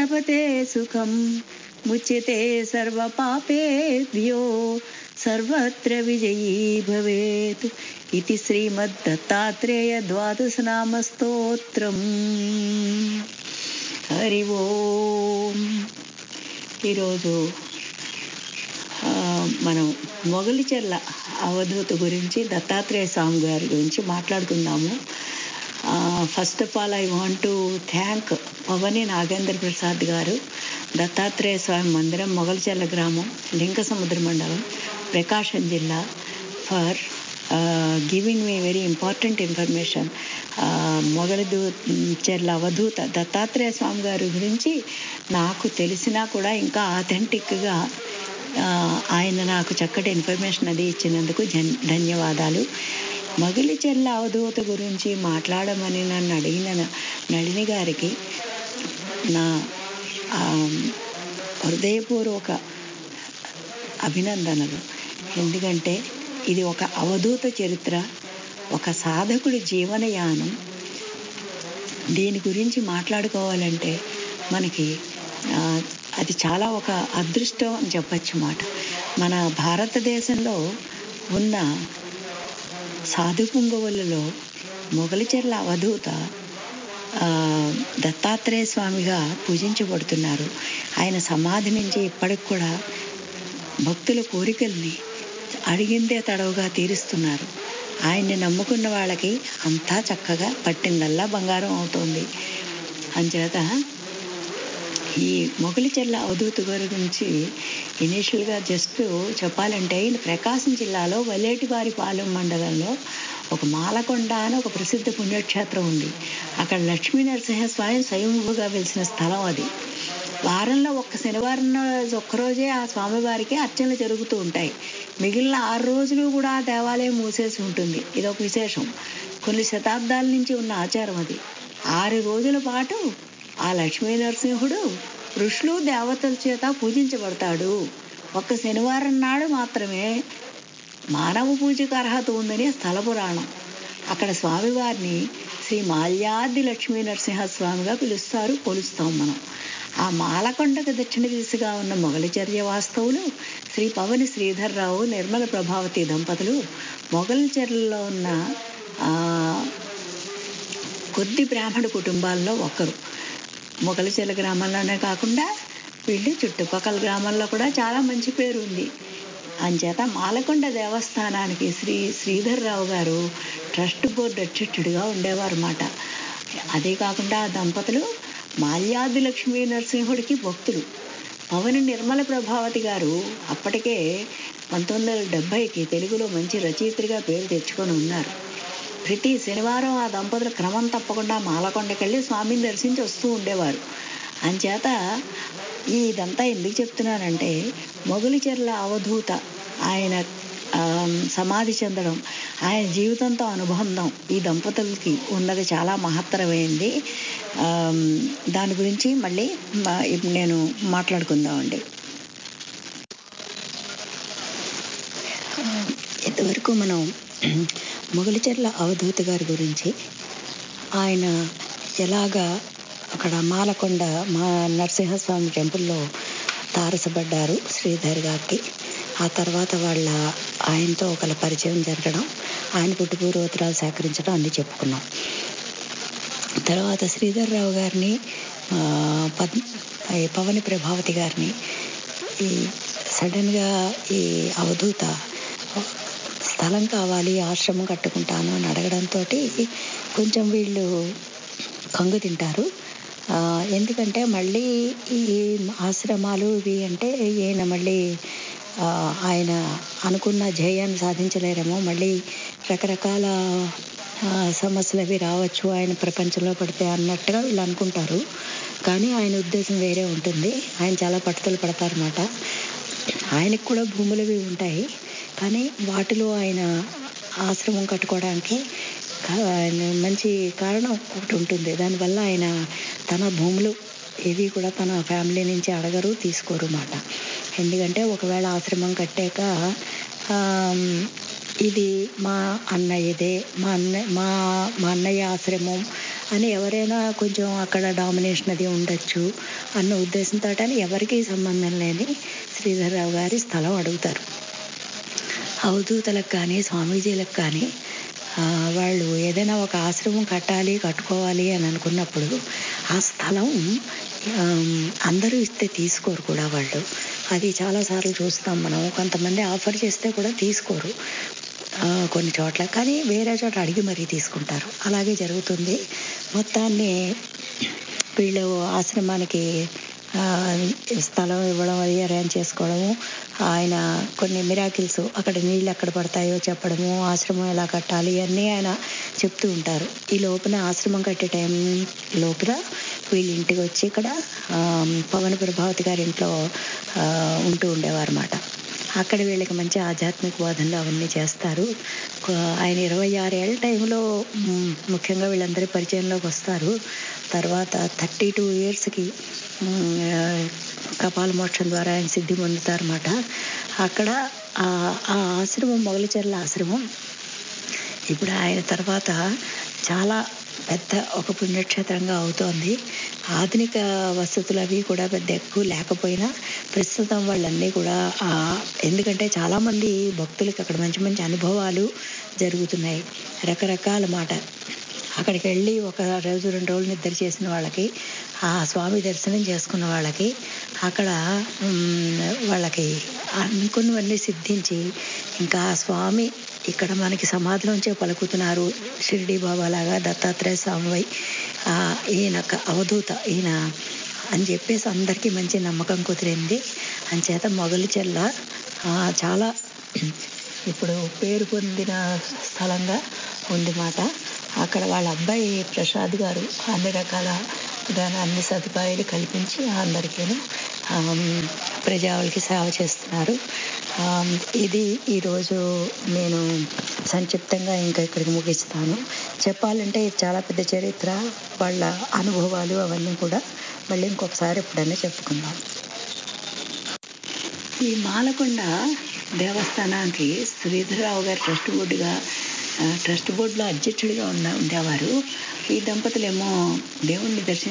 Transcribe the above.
లభతే సుఖం ముచ్యతే సర్వపాపేభ్యో సర్వత్ర విజయీ భవేత్ ఇది శ్రీమద్దత్తాత్రేయ ద్వాదశనామ స్తోత్రం హరి ఓం ఈరోజు ఆ, మనం మొగలిచెర్ల అవధూత గురించి దత్తాత్రేయ స్వామి గారి గురించి మాట్లాడుకుందాము first of all I want to thank Pavani Nagendra Prasad garu Dattatreya స్వామి మందిరం మొగలిచెర్ల గ్రామం లింక సముద్ర మండలం ప్రకాశం జిల్లా for giving me very important information మొగలి దూ చెర్ల అవధూత దత్తాత్రేయ స్వామి గారి గురించి నాకు తెలిసినా కూడా ఇంకా ఆథెంటిక్గా ఆ, ఆయన నాకు చక్కటి ఇన్ఫర్మేషన్ అది ఇచ్చినందుకు జన్ ధన్యవాదాలు మగిలి చెల్ల అవధూత గురించి మాట్లాడమని నన్ను అడిగిన నళిని గారికి నా ఆ, హృదయపూర్వక అభినందనలు ఎందుకంటే ఇది ఒక అవధూత చరిత్ర ఒక సాధకుడి జీవనయానం దీని గురించి మాట్లాడుకోవాలంటే మనకి ఆ, అది చాలా ఒక అదృష్టం అని చెప్పచ్చు మాట మన భారతదేశంలో ఉన్న సాధు పుంగవులలో మొగలిచెర్ల అవధూత ఆ, దత్తాత్రేయ స్వామిగా పూజించబడుతున్నారు ఆయన సమాధి నుంచి ఇప్పటికి కూడా భక్తుల కోరికల్ని అడిగిందే తడవుగా తీరుస్తున్నారు ఆయన్ని నమ్ముకున్న వాళ్ళకి అంతా చక్కగా పట్టిందల్లా బంగారం అవుతుంది అంచేత ఈ మొగలిచెల్ల అవధూత గారి గురించి ఇనీషియల్గా జస్ట్ చెప్పాలంటే ఈయన ప్రకాశం జిల్లాలో వల్లేటివారి పాలెం మండలంలో ఒక మాలకొండ అని ఒక ప్రసిద్ధ పుణ్యక్షేత్రం ఉంది అక్కడ లక్ష్మీ నరసింహస్వామి స్వయంభుగా వెలిసిన స్థలం అది వారంలో ఒక్క శనివారం రోజు ఒక్కరోజే ఆ స్వామివారికి అర్చనలు జరుగుతూ ఉంటాయి మిగిలిన ఆరు రోజులు కూడా ఆ దేవాలయం మూసేసి ఉంటుంది ఇది ఒక విశేషం కొన్ని శతాబ్దాల నుంచి ఉన్న ఆచారం అది ఆరు రోజుల పాటు ఆ లక్ష్మీ నరసింహుడు ఋషులు దేవతల చేత పూజించబడతాడు ఒక్క శనివారం నాడు మాత్రమే మానవ పూజకు అర్హత ఉందని స్థల పురాణం అక్కడ స్వామివారిని శ్రీ మాల్యాది లక్ష్మీ నరసింహస్వామిగా పిలుస్తారు కొలుస్తాం మనం ఆ మాలకొండకు దక్షిణ దిశగా ఉన్న మొగలిచర్య వాస్తవులు శ్రీ పవని శ్రీధర్రావు నిర్మల ప్రభావతి దంపతులు మొగలిచర్యలో ఉన్న ఆ, కొద్ది బ్రాహ్మణ కుటుంబాల్లో ఒకరు మొగలిచెల గ్రామంలోనే కాకుండా వీళ్ళు చుట్టుపక్కల గ్రామాల్లో కూడా చాలా మంచి పేరు ఉంది అంచేత మాలకొండ దేవస్థానానికి శ్రీ శ్రీధర్రావు గారు ట్రస్ట్ బోర్డు అధ్యక్షుడిగా ఉండేవారు అన్నమాట అదే కాకుండా ఆ దంపతులు మాల్యాది లక్ష్మీ నరసింహుడికి భక్తులు పవని నిర్మల ప్రభావతి గారు అప్పటికే పంతొమ్మిది వందల డెబ్భైకి తెలుగులో మంచి రచయిత్రిగా పేరు తెచ్చుకొని ఉన్నారు ప్రతి శనివారం ఆ దంపతులు క్రమం తప్పకుండా మాలకొండకెళ్ళి స్వామిని దర్శించి వస్తూ ఉండేవారు అంచేత ఇదంతా ఎందుకు చెప్తున్నానంటే మొగులిచెర్ల అవధూత ఆయన ఆ, సమాధి చెందడం ఆయన జీవితంతో అనుబంధం ఈ దంపతులకి ఉన్నది చాలా మహత్తరమైంది ఆ, దాని గురించి మళ్ళీ మా- ఇప్పుడు నేను మాట్లాడుకుందామండి ఇంతవరకు మనం మొగలిచెర్ల అవధూత గారి గురించి ఆయన ఎలాగా అక్కడ మాలకొండ మా నరసింహస్వామి టెంపుల్లో తారసపడ్డారు శ్రీధర్ గారికి ఆ తర్వాత వాళ్ళ ఆయనతో ఒకళ్ళ పరిచయం జరగడం ఆయన పుట్టుపూర్వోత్తరాలు సేకరించడం అన్నీ చెప్పుకున్నాం తర్వాత శ్రీధర్ రావు గారిని ఆ, పద్ ఈ పవని ప్రభావతి గారిని ఈ సడన్గా ఈ అవధూత స్థలం కావాలి ఆశ్రమం కట్టుకుంటాను అని అడగడంతో కొంచెం వీళ్ళు కంగు తింటారు ఆ, ఎందుకంటే మళ్ళీ ఈ ఆశ్రమాలు ఇవి అంటే ఈయన మళ్ళీ ఆ, ఆయన అనుకున్న ధ్యేయాన్ని సాధించలేరేమో మళ్ళీ రకరకాల ఆ, సమస్యలు అవి రావచ్చు ఆయన ప్రపంచంలో పడితే అన్నట్టుగా వీళ్ళు అనుకుంటారు కానీ ఆయన ఉద్దేశం వేరే ఉంటుంది ఆయన చాలా పట్టుదల పడతారన్నమాట ఆయనకు కూడా భూములు అవి ఉంటాయి కానీ వాటిలో ఆయన ఆశ్రమం కట్టుకోవడానికి కా- ఆయన మంచి కారణం ఒకటి ఉంటుంది దానివల్ల ఆయన తన భూములు ఏవి కూడా తన ఫ్యామిలీ నుంచి అడగరు తీసుకోరు అన్నమాట ఎందుకంటే ఒకవేళ ఆశ్రమం కట్టాక ఆమ్, ఇది మా అన్నయ్యదే మా అన్న మా మా అన్నయ్య ఆశ్రమం అని ఎవరైనా కొంచెం అక్కడ డామినేషన్ అది ఉండొచ్చు అన్న ఉద్దేశంతో ఎవరికీ సంబంధం లేని శ్రీధర్రావు గారి స్థలం అడుగుతారు అవధూతలకు కానీ స్వామీజీలకు కానీ ఆ, వాళ్ళు ఏదైనా ఒక ఆశ్రమం కట్టాలి కట్టుకోవాలి అని అనుకున్నప్పుడు ఆ స్థలం ఆమ్, అందరూ ఇస్తే తీసుకోరు కూడా వాళ్ళు అది చాలాసార్లు చూస్తాం మనం కొంతమంది ఆఫర్ చేస్తే కూడా తీసుకోరు ఆ, కొన్ని చోట్ల కానీ వేరే చోట అడిగి మరీ తీసుకుంటారు అలాగే జరుగుతుంది మొత్తాన్ని వీళ్ళు ఆశ్రమానికి ఆ, స్థలం ఇవ్వడం అది అరేంజ్ చేసుకోవడము ఆయన కొన్ని మిరాకిల్స్ అక్కడ నీళ్ళు ఎక్కడ పడతాయో చెప్పడము ఆశ్రమం ఎలా కట్టాలి అన్నీ ఆయన చెప్తూ ఉంటారు ఈ లోపల ఆశ్రమం కట్టే టైం లోపల వీళ్ళ ఇంటికి వచ్చి ఇక్కడ ఆ, పవన ప్రభావతి గారి ఇంట్లో ఆ, ఉంటూ ఉండేవారు అన్నమాట అక్కడ వీళ్ళకి మంచి ఆధ్యాత్మిక బోధనలు అవన్నీ చేస్తారు కొ- ఆయన ఇరవై ఆరేళ్ళ టైంలో మ్, ముఖ్యంగా వీళ్ళందరి పరిచయంలోకి వస్తారు తర్వాత థర్టీ టూ ఇయర్స్కి కపాల మోక్షం ద్వారా ఆయన సిద్ధి పొందుతారన్నమాట అక్కడ ఆ ఆ ఆశ్రమం మొగలిచెర్ల ఆశ్రమం ఇప్పుడు ఆయన తర్వాత చాలా పెద్ద ఒక పుణ్యక్షేత్రంగా అవుతోంది ఆధునిక వసతులు అవి కూడా పెద్ద ఎక్కువ లేకపోయినా ప్రస్తుతం వాళ్ళన్నీ కూడా ఆ, ఎందుకంటే చాలామంది భక్తులకి అక్కడ మంచి మంచి అనుభవాలు జరుగుతున్నాయి రకరకాల మాట అక్కడికి వెళ్ళి ఒక రోజు రెండు రోజులు నిద్ర చేసిన వాళ్ళకి ఆ స్వామి దర్శనం చేసుకున్న వాళ్ళకి అక్కడ మ్, వాళ్ళకి అనుకున్నవన్నీ సిద్ధించి ఇంకా ఆ స్వామి ఇక్కడ మనకి సమాధిలోంచే పలుకుతున్నారు షిరిడి బాబా లాగా దత్తాత్రేయ స్వామి ఆ, ఈయన ఒక అవధూత ఈయన అని చెప్పేసి అందరికీ మంచి నమ్మకం కుదిరింది అంచేత మొగలి చెల్ల ఆ, చాలా ఇప్పుడు పేరు పొందిన స్థలంగా ఉంది మాట అక్కడ వాళ్ళ అబ్బాయి ప్రసాద్ గారు అన్ని రకాల దాని అన్ని సదుపాయాలు కల్పించి అందరికీను ఆమ్, ప్రజావులకి సేవ చేస్తున్నారు ఆమ్, ఇది ఈరోజు నేను సంక్షిప్తంగా ఇంకా ఇక్కడికి ముగిస్తాను చెప్పాలంటే ఇది చాలా పెద్ద చరిత్ర వాళ్ళ అనుభవాలు అవన్నీ కూడా మళ్ళీ ఇంకొకసారి ఎప్పుడైనా చెప్పుకుందాం ఈ మాలకొండ దేవస్థానానికి శ్రీధరరావు గారు ట్రస్ట్ బోర్డుగా ఆ, ట్రస్ట్ బోర్డులో అధ్యక్షుడిగా ఉన్న ఉండేవారు ఈ దంపతులేమో దేవుణ్ణి దర్శించ